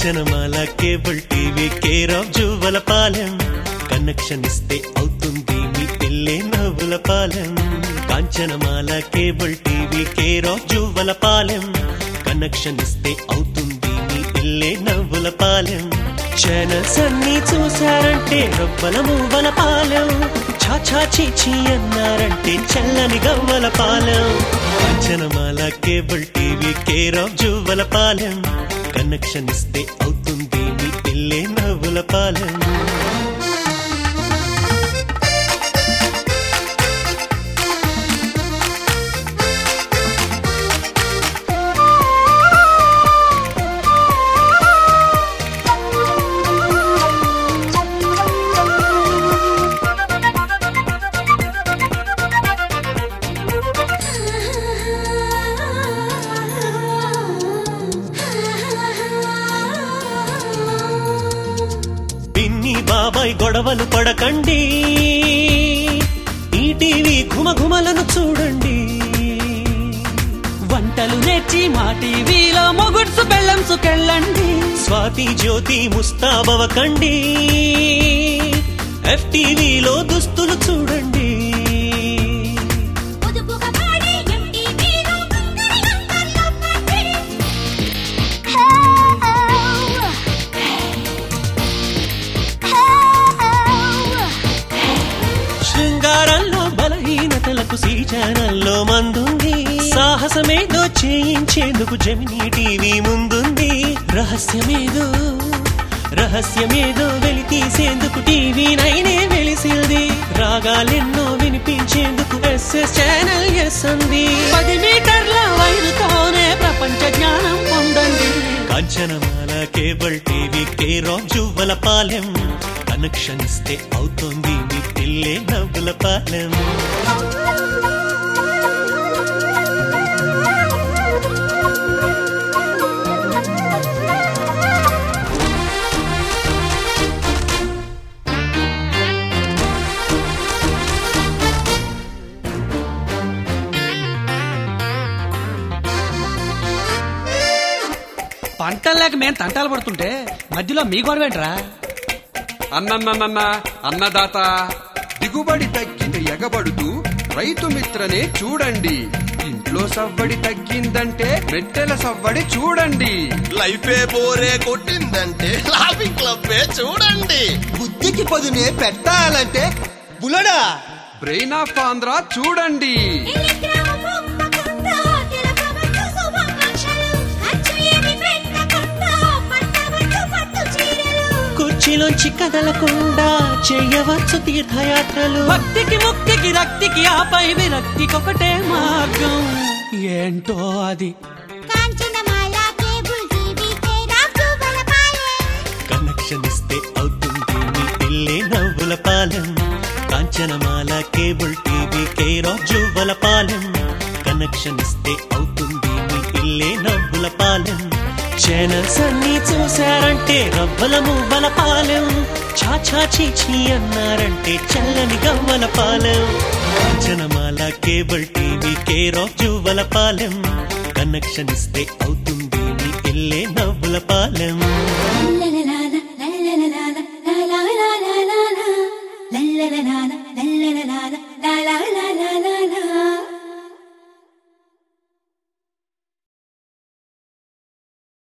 Kanchanamala cable TV care of Juvvalapalem connection ఇస్తే అవుతుంది మీ పిల్లే నవ్వుల పాలెం Kanchanamala cable TV care of Juvvalapalem connection ఇస్తే అవుతుంది మీ పిల్లే నవ్వుల పాలెం ఛానల్స్ అన్ని చూశారంటే రొబ్బల మువ్వల పాలెం చాచా చీచి అన్నారంటే చల్లని గవ్వల పాలెం Kanchanamala cable TV care of Juvvalapalem connection ఇస్తే అవుతుంది మీ పిల్లే నవ్వుల పాలెం పిన్ని బాబాయ్ గొడవలు పడకండి ఈ టీవీ ఘుమఘుమలను చూడండి వంటలు నేర్చి మా టీవీలో మొగుడ్సు బెల్లంసు కెళ్ళండి స్వాతి జ్యోతి ముస్తాబవకండి ఎఫ్టీవీలో దుస్తులు చూడండి పొదుపుగా పాడే ఎంటీవీలో బంగారు లంకల్లో పట్టి. హే, హే, శృంగారంలో బలహీనతలకు సీ ఛానల్లో మందుంది సాహసమేదో చేయించేందుకు జమినీ టీవీ ముందుంది రహస్యమేదో రహస్యమేదో వెలి తీసేందుకు టీవీ నైనే వెలిసింది రాగాలెన్నో వినిపించేందుకు ఎస్ఎస్ ఛానల్ ఎస్ అంది పది మీటర్ల వైరుతోనే ప్రపంచ జ్ఞానం పొందండి Kanchanamala cable TV care of Juvvalapalem connection ఇస్తే అవుతుంది మీ పిల్లే నవ్వుల పాలెం పంటలు లేక మేము తంటాలు పడుతుంటే మధ్యలో మీ గొడవేంట్రా అన్నన్నన్న అన్నదాత దిగుబడి తగ్గితే ఎగబడుతూ రైతు మిత్రనే చూడండి ఇంట్లో సవ్వడి తగ్గిందంటే మెట్టెల సవ్వడి చూడండి లైఫే బోరే కొట్టిందంటే లాఫింగ్ క్లబ్బే చూడండి బుద్ధికి పదునే పెట్టాలంటే బులడా బ్రెయిన్ ఆఫ్ ఆంధ్ర చూడండి టెలిగ్రాము పంపకుండా తిలకమంటూ శుభాకాంక్షలు. ఖర్చు ఏమి పెట్టకుండా పట్టమంటూ పట్టు చీరలు. కుర్చీలోంచి కదలకుండా చేయవచ్చు తీర్థయాత్రలు భక్తికి ముక్తికి రక్తికి ఆపై విరక్తికి ఒకటే మార్గం ఏంటో అది Kanchanamala cable TV care of Juvvalapalem. Connection ఇస్తే అవుతుంది మీ పిల్లే నవ్వుల పాలెం Kanchanamala cable TV care of Juvvalapalem connection ఇస్తే అవుతుంది మీ పిల్లే నవ్వుల పాలెం ఛానల్స్ అన్ని చూశారంటే రవ్వల మువ్వల పాలెం చాచా చీచి అన్నారంటే చల్లని గవ్వల పాలెం Kanchanamala cable TV care of Juvvalapalem connection ఇస్తే అవుతుంది మీ ఇల్లే నవ్వుల పాలెం